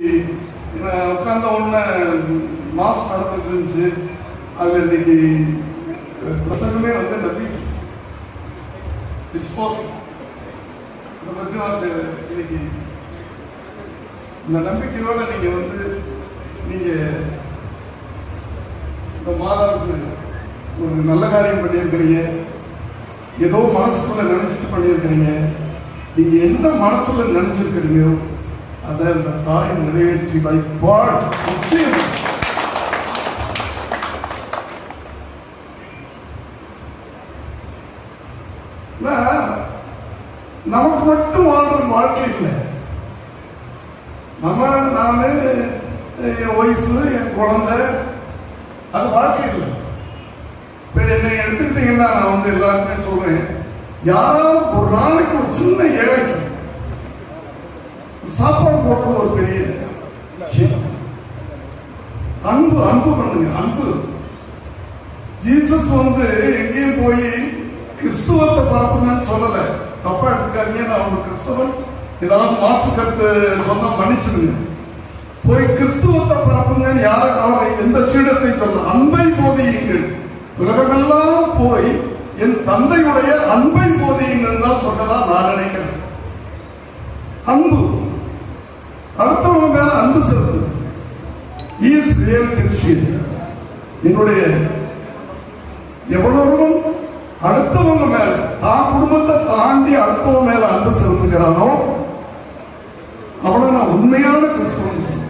நான் உட்கார்ந்த உடனே மாஸ் நடந்துட்டு இருந்துச்சு அதில் இன்னைக்கு பிரசங்கமே வந்து நம்பிக்கை விஸ்வாசம் இதை பற்றி நான் இன்னைக்கு இந்த நம்பிக்கையோட நீங்க வந்து நீங்க இந்த மாதாவுக்கு ஒரு நல்ல காரியம் பண்ணியிருக்கிறீங்க ஏதோ மனசுக்குள்ள நினைச்சிட்டு பண்ணியிருக்கிறீங்க நீங்க என்ன மனசுல நினைச்சிருக்கிறீங்களோ அதை அந்த தாய் நிறைவேற்றி வைப்பாள் நிச்சயம் நான் நமக்கு மட்டும் வாழ்ற வாழ்க்கை இல்லை நம்ம நானு என் ஒய்ஃபு என் குழந்தை அது வாழ்க்கை இல்லை இப்போ என்னை எடுத்துக்கிட்டீங்கன்னா நான் வந்து எல்லாருமே சொல்றேன் யாராவது ஒரு நாளைக்கு ஒரு சின்ன ஏழைக்கு சாப்பாடு போடுறது ஒரு பெரிய விஷயம். அன்பு அன்பு பண்ணுங்க அன்பு ஜீசஸ் வந்து எங்கேயும் போய் கிறிஸ்துவத்தை பரப்புங்கன்னு சொல்லல தப்பா எடுத்துக்காதீங்க நான் ஒரு கிறிஸ்தவன் ஏதாவது மாற்று கருத்து சொன்னா மன்னிச்சிருங்க போய் கிறிஸ்துவத்தை பரப்புங்கன்னு யார் அவரை எந்த சீடத்தை சொல்ல அன்பை போதியுங்கள் உலகமெல்லாம் போய் என் தந்தையுடைய அன்பை போதியுங்கள் தான் சொன்னதா நான் நினைக்கிறேன் அன்பு அடுத்தவங்க மேல அன்பு செலுத்து இஸ் ரியல் கிறிஸ்டியன் என்னுடைய எவ்வளவு அடுத்தவங்க மேல தான் குடும்பத்தை தாண்டி அடுத்தவங்க மேல அன்பு செலுத்துகிறானோ அவனை நான் உண்மையான கிறிஸ்தவன் சொல்றேன்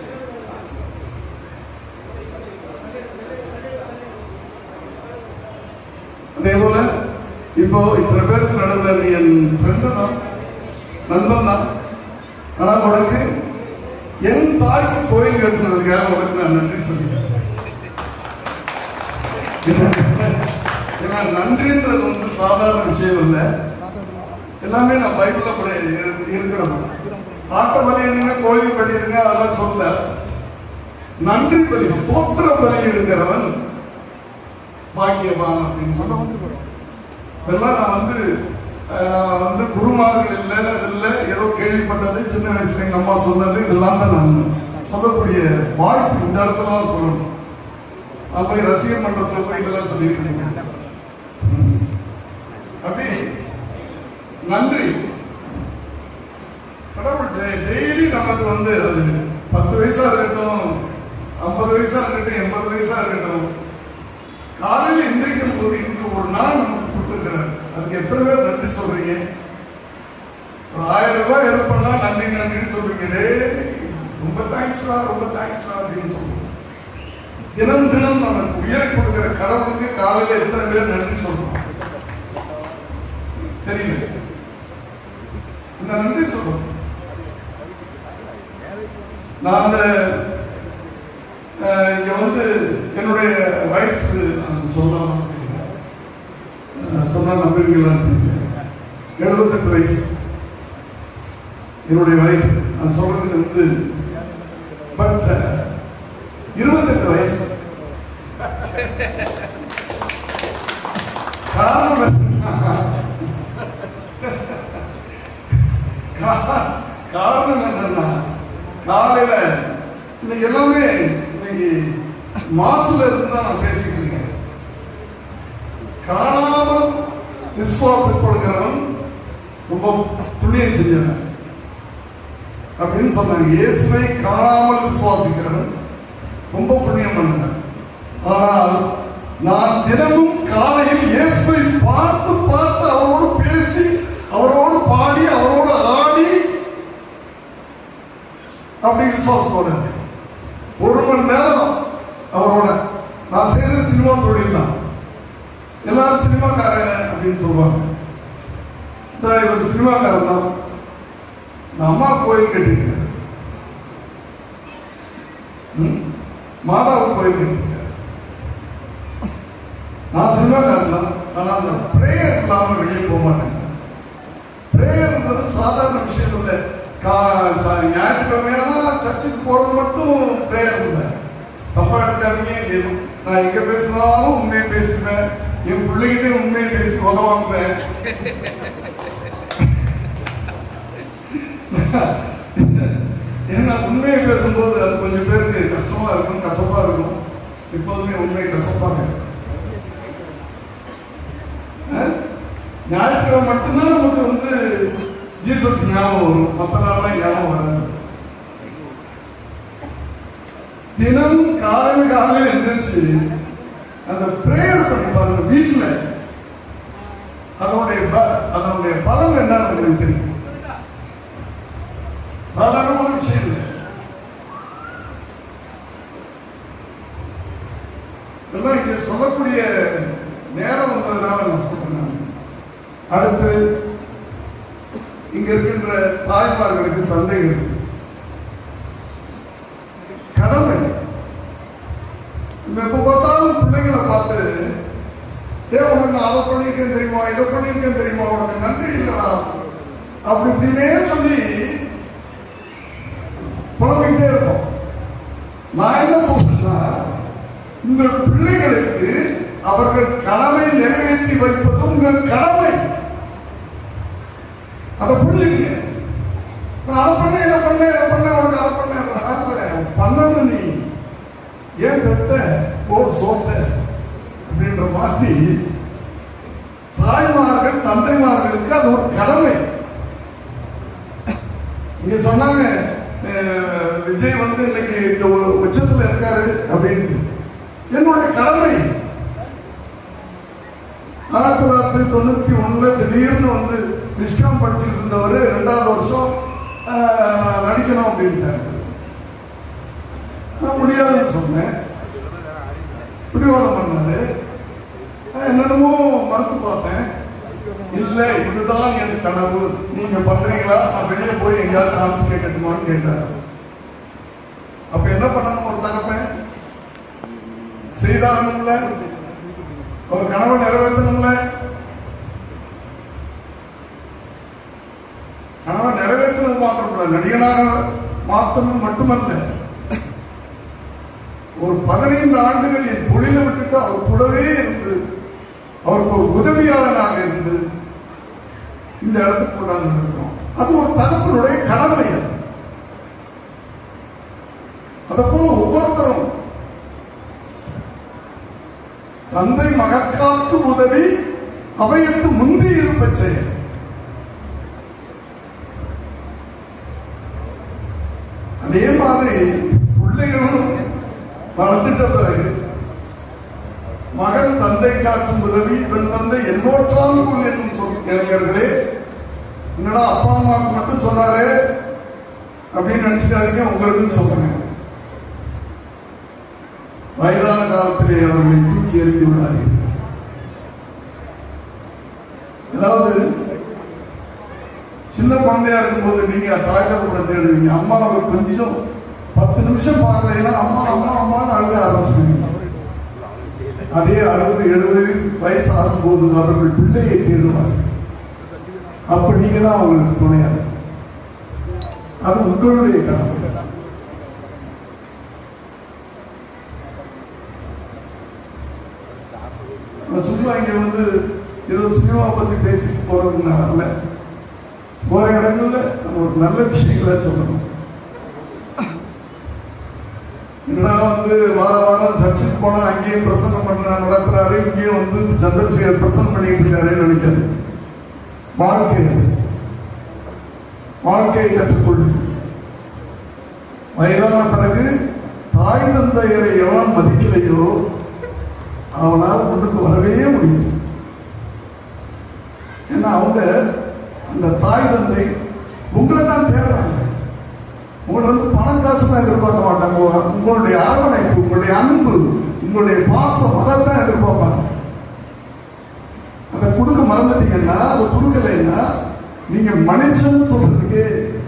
அதே போல இப்போ இத்தனை பேருக்கு நடுவில் நீ என் ஃப்ரெண்டு தான் நண்பன் தான் ஆனா உனக்கு என் தாய்க்கு கோயில் கட்டுனதுக்காக உனக்கு நான் நன்றி சொல்லிக்கிறேன் ஏன்னா நன்றின்றது வந்து சாதாரண விஷயம் இல்லை எல்லாமே நான் பைபிள்ல கூட இரு- இருக்கிறோம் ஆட்ட பலியிடுங்க கோயில் பலியிடுங்க அதெல்லாம் சொல்ல நன்றி பலி ஸ்தோத்திர பலி எடுக்கிறவன் பாக்கியவான் அப்படின்னு சொல்ல இதெல்லாம் நான் வந்து அஹ், நான் வந்து குருமார்கள் இல்லை இல்லை ஏதோ கேள்விப்பட்டது சின்ன வயசுல எங்க அம்மா சொன்னது இதெல்லாம் தான் நான் சொல்லக்கூடிய வாய்ப்பு இந்த இடத்துல தான் சொல்லணும் நான் போய் ரசிகர் மன்றத்தில் போய் இதெல்லாம் சொல்லிட்டு இருக்கேன் ம். அப்படி நன்றி கடவுள் டெய்லி நமக்கு வந்து அது பத்து வயசா இருக்கட்டும் ஐம்பது வயசா இருக்கட்டும் எண்பது வயசா இருக்கட்டும் காலையில் எந்திரிக்கும் போது இன்று ஒரு நாள் நமக்கு கொடுத்துருக்கிறார் அதுக்கு எத்தனை பேர் நன்றி சொல்றீங்க ஒரு ஆயிரம் ரூபாய் ஹெல்ப் பண்ணா நன்றி நன்றின்னு சொல்றீங்க டேய், ரொம்ப தேங்க்ஸ்டா ரொம்ப தேங்க்ஸ்டா அப்படின்னு சொல்லுவோம் தினம் தினம் நமக்கு உயிரை கொடுக்கிற கடவுளுக்கு காலையில எத்தனை பேர் நன்றி சொல்றோம் தெரியல இந்த நன்றி சொல்றோம் நான் அந்த அஹ், இங்க வந்து என்னுடைய வயசு நான் சொல்லலாம் தெரியல. அஹ், சொன்னா நம்புவீங்களான்னு தெரியல எழுபத்தெட்டு வயசு என்னுடைய வயசு நான் சொல்றது வந்து பட் இருபத்தெட்டு வயசு காரணம் என்ன? கா- காரணம் என்னன்னா காலையில இன்னைக்கு எல்லாமே இன்னைக்கு மாசுல இருந்து தான் நான் பேசிட்டு இருக்கேன் காணாமல் விசுவாசப்படுகிறவன் ரொம்ப புண்ணியம் செஞ்சவன் அப்படின்னு சொன்னாங்க இயேசுவை காணாமல் விசுவாசிக்கிறவன் ரொம்ப புண்ணியம் பண்ணவன் ஆனால் நான் தினமும் காலையில் இயேசுவை பார்த்து பார்த்து அவரோடு பேசி அவரோடு பாடி அவரோடு ஆடி அப்படி விசுவாசத்தோட இருந்தேன். ஒரு மணி நேரம் அவரோட நான் செய்யற சினிமா தொழில் தான் எல்லாரும் சினிமாக்காரங்க அப்படின்னு சொல்லுவாங்க இந்த இவர் சினிமாக்காரன் தான் இந்த அம்மா கோயில் கட்டிருக்காரு ம்? மாதாவு கோயில் கட்டிருக்காரு நான் சினிமாக்காரன் தான் ஆனா அந்த பிரேயர் இல்லாம வெளியே போக மாட்டேங்க பிரேயர்ன்றது சாதாரண விஷயம் இல்லை கா ச- ஞாயிற்றுக்கிழமையான சர்ச்சுக்கு போறது மட்டும் பிரேயர் இல்லை தப்பா எடுக்காதீங்க இது நான் எங்க பேசினாலும் உண்மையை பேசுவேன் என் பிள்ளைகிட்டே உண்மையை பேசி உத வாங்குவேன் என்ன ஏன்னா உண்மையை பேசும்போது அது கொஞ்சம் பேருக்கு கஷ்டமா இருக்கும் கசப்பா இருக்கும் எப்போதுமே உண்மை கசப்பாக இருக்கும். அஹ்? ஞாயிற்றுக்கிழமை மட்டும்தான் நமக்கு வந்து ஜீசஸ் ஞாபகம் வரும் மற்ற நாள்லாம் ஞாபகம் வராது தினம் காலையில் காலையில் எந்திரிச்சு அந்த பிரேயர் பண்ணி பாருங்க வீட்டுல அதனுடைய ப- அதனுடைய பலன் என்னன்னு உங்களுக்கு தெரியும் சாதாரணமான விஷயம் இல்லை இதெல்லாம் இங்க சொல்லக்கூடிய நேரம் வந்ததுனால நான் சொல்றேன் அடுத்து இங்க இருக்கின்ற தாய்மார்களுக்கு தந்தைகள் கடமை நம்ம எப்ப பார்த்தாலும் பிள்ளைங்களை பார்த்து ஏ உனக்கு நான் அதை பண்ணியிருக்கேன் தெரியுமா இதை பண்ணியிருக்கேன் தெரியுமா உனக்கு நன்றி இல்லடா அப்படி இப்படின்னே சொல்லி புலம்பிக்கிட்டே இருப்போம் நான் என்ன சொல்றேன்னா உங்கள் பிள்ளைகளுக்கு அவர்கள் கடமை நிறைவேற்றி வைப்பது உங்கள் கடமை அதை புரிஞ்சுக்கங்க நான் அதை பண்ணேன் இதை பண்ணேன் இதை பண்ணேன் உனக்கு அதை பண்ணேன் பண்ணணும் நீ ஏன் பெத்த ஓர் சோத்த அப்படின்ற மாதிரி தாய்மார்கள் தந்தைமார்களுக்கு அது ஒரு கடமை இங்க சொன்னாங்க அஹ், விஜய் வந்து இன்னைக்கு இந்த ஒரு உச்சத்துல இருக்காரு அப்படின்ட்டு என்னுடைய கடமை ஆயிரத்தி தொள்ளாயிரத்தி தொண்ணூத்தி ஒண்ணுல திடீர்னு வந்து விஸ்காம் படிச்சுட்டு இருந்தவர் ரெண்டாவது வருஷம் ஆஹ், நடிக்கணும் அப்படின்ட்டாரு நான் முடியாதுன்னு சொன்னேன் பிடிவாதம் பண்ணாரு நான் என்னென்னமோ மறுத்து பார்த்தேன் இல்ல இதுதான் என் கனவு நீங்க பண்றீங்களா நான் வெளியே போய் எங்கேயாவது சான்ஸ் கேட்கட்டுமான்னு கேட்டார் அப்ப என்ன பண்ணணும் ஒரு தகப்பன் செய்தாகணும்ல அவர் கனவை நிறைவேற்றணும்ல கனவை நிறைவேற்றணும் மாத்திரம் இல்ல, நடிகனாக மாத்தணும் மட்டுமல்ல ஒரு பதினைந்து ஆண்டுகள் என் தொழிலை விட்டுட்டு அவர் கூடவே இருந்து அவருக்கு ஒரு உதவியாளனாக இருந்து இந்த இடத்துக்கு கொண்டாந்து இருக்கிறோம் அது ஒரு தகப்பனுடைய கடமை அது அதை போல ஒவ்வொருத்தரும் தந்தை மகற்காற்று உதவி அவையத்து முந்தி இருப்ப செயல் அதே மாதிரி பிள்ளைகளும் வளர்ந்துட்ட பிறகு மகன் தந்தை காற்றும் உதவி இவன் தந்தை என்னோற்றால் கொள் என்னும் சொல் இளைஞர்களே என்னடா அப்பா அம்மாவுக்கு மட்டும் சொன்னாரு அப்படின்னு நினைச்சுக்காதீங்க உங்களுக்கு சொல்றேன் வயதான காலத்திலே அவர்களை தூக்கி எறிந்து விடாதீர்கள் அதாவது சின்ன குழந்தையா இருக்கும்போது நீங்க தாய் தகப்பனை தேடுவீங்க அம்மாவை கொஞ்சம் பத்து நிமிஷம் பார்க்கலைன்னா அம்மா அம்மா அம்மான்னு அழுக ஆரம்பிச்சிருவீங்க அதே அறுபது எழுபது வயசு ஆகும்போது அவர்கள் பிள்ளையை தேடுவார்கள் அப்ப நீங்க தான் அவங்களுக்கு துணையா இருக்கணும். அது உங்களுடைய கடமை நான் சும்மா இங்க வந்து ஏதோ சினிமா பத்தி பேசிட்டு போறதுக்கு நான் வரல போற இடங்கள்ல நம்ம ஒரு நல்ல விஷயங்களை சொல்லணும் என்னடா வந்து வார வாரம் சர்ச்சுக்கு போனா அங்கேயும் பிரசங்கம் பண்ண நடத்துறாரு இங்கேயும் வந்து சந்திரசேகர் பிரசங்கம் பண்ணிட்டு இருக்காருன்னு நினைக்காது வாழ்க்கை அது. வாழ்க்கையை கற்றுக்கொள்ளு வயதான பிறகு தாய் தந்தையரை எவன் மதிக்கலையோ அவனால் முன்னுக்கு வரவே முடியாது ஏன்னா அவங்க அந்த தாய் தந்தை உங்களை தான் தேடுறாங்க உங்களை வந்து பணம் காசு தான் எதிர்பார்க்க மாட்டாங்க உங்க- உங்களுடைய அரவணைப்பு உங்களுடைய அன்பு உங்களுடைய பாசம் அதைத்தான் எதிர்பார்ப்பாங்க அதை கொடுக்க மறந்துட்டீங்கன்னா அதை கொடுக்கலைன்னா நீங்க மனுஷன் சொல்றதுக்கு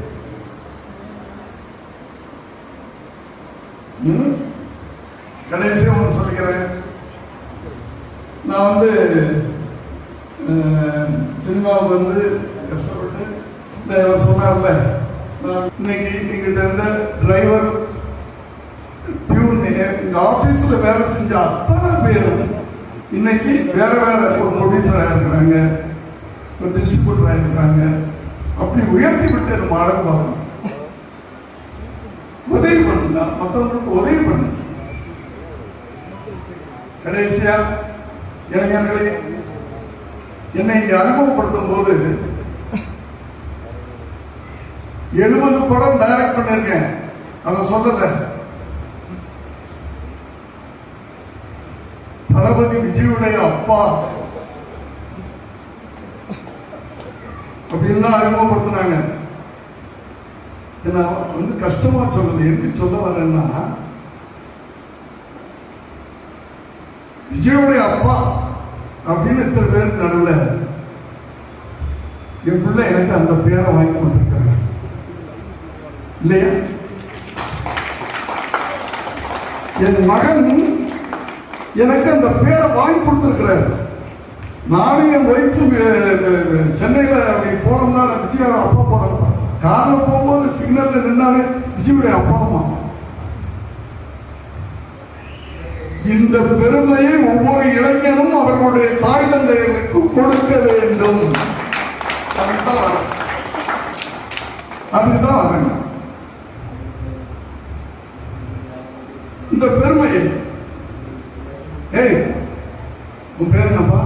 ம்? கடைசியா ஒன்று சொல்லிக்கிறேன் நான் வந்து அஹ், சினிமாவுக்கு வந்து கஷ்டப்பட்டு இந்த இவர் சொன்னார்ல நான் இன்னைக்கு எங்கிட்ட இருந்த டிரைவர் பியூன் இந்த ஆபீஸ்ல வேலை செஞ்ச அத்தனை பேரும் இன்னைக்கு வேற வேற ஒரு ப்ரொடியூசரா இருக்கிறாங்க ஒரு டிஸ்ட்ரிபியூட்டரா இருக்கிறாங்க அப்படி உயர்த்தி விட்டு நம்ம அழகு பார்க்கணும் உதவி பண்ணுங்க மற்றவங்களுக்கு உதவி பண்ணுங்க கடைசியா இளைஞர்களே என்னை இங்க அறிமுகப்படுத்தும் போது எழுபது படம் டைரக்ட் பண்ணிருக்கேன் அதை சொல்லல தளபதி விஜயுடைய அப்பா அப்படின்லாம் அறிமுகப்படுத்தினாங்க நான் வந்து கஷ்டமா சொல்லல எதுக்கு சொல்ல வரேன்னா விஜயுடைய அப்பா அப்படின்னு இத்தனை பேருக்கு நடுவில் என் பிள்ளை எனக்கு அந்த பேரை வாங்கி கொடுத்துருக்காங்க இல்லையா என் மகன் எனக்கு அந்த பேரை வாங்கி கொடுத்துருக்கிறார் நானும் என் ஒய்ஃபு சென்னையில் அப்படி போனோம்னா நான் விஜயோட அப்பா போகிறேன் காரில் போகும்போது சிக்னலில் நின்னாலே விஜயுடைய அப்பா அம்மா இந்த பெருமையை ஒவ்வொரு இளைஞனும் அவர்களுடைய தாய் தந்தையர்களுக்கு கொடுக்க வேண்டும் அதுதான் வரேன். அதுக்குதான் வரேன் இந்த பெருமையை ஏய் உன் பேர் என்னப்பா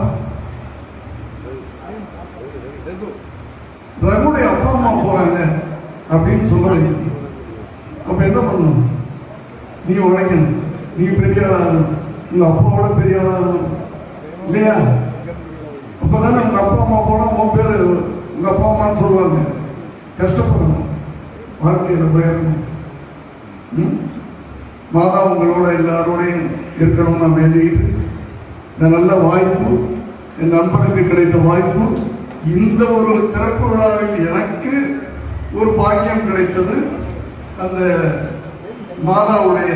ரகுடைய அப்பா அம்மா போறாங்க அப்படின்னு சொல்றீங்க அப்ப என்ன பண்ணணும் நீ உழைக்கணும் நீ பெரிய ஆளாகணும் உங்க அப்பாவோட பெரிய ஆளாகணும் இல்லையா அப்பதானே உங்க அப்பா அம்மா போனா உன் பேரு உங்க அப்பா அம்மான்னு சொல்லுவாங்க கஷ்டப்படணும் வாழ்க்கையில போயிடணும் ம்? மாதா உங்களோட எல்லாரோடையும் இருக்கணும் நான் வேண்டிக்கிட்டு இந்த நல்ல வாய்ப்பு என் நண்பனுக்கு கிடைத்த வாய்ப்பு இந்த ஒரு திறப்பு விழாவில் எனக்கு ஒரு பாக்கியம் கிடைத்தது அந்த மாதாவுடைய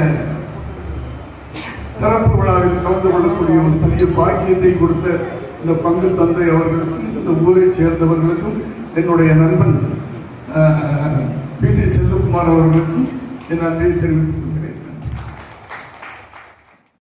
திறப்பு விழாவில் கலந்து கொள்ளக்கூடிய ஒரு பெரிய பாக்கியத்தை கொடுத்த இந்த பங்கு தந்தை அவர்களுக்கும் இந்த ஊரை சேர்ந்தவர்களுக்கும் என்னுடைய நண்பன் பி டி செல்வகுமார் அவர்களுக்கும் என் நன்றியை தெரிவித்துக் கொள்கிறேன்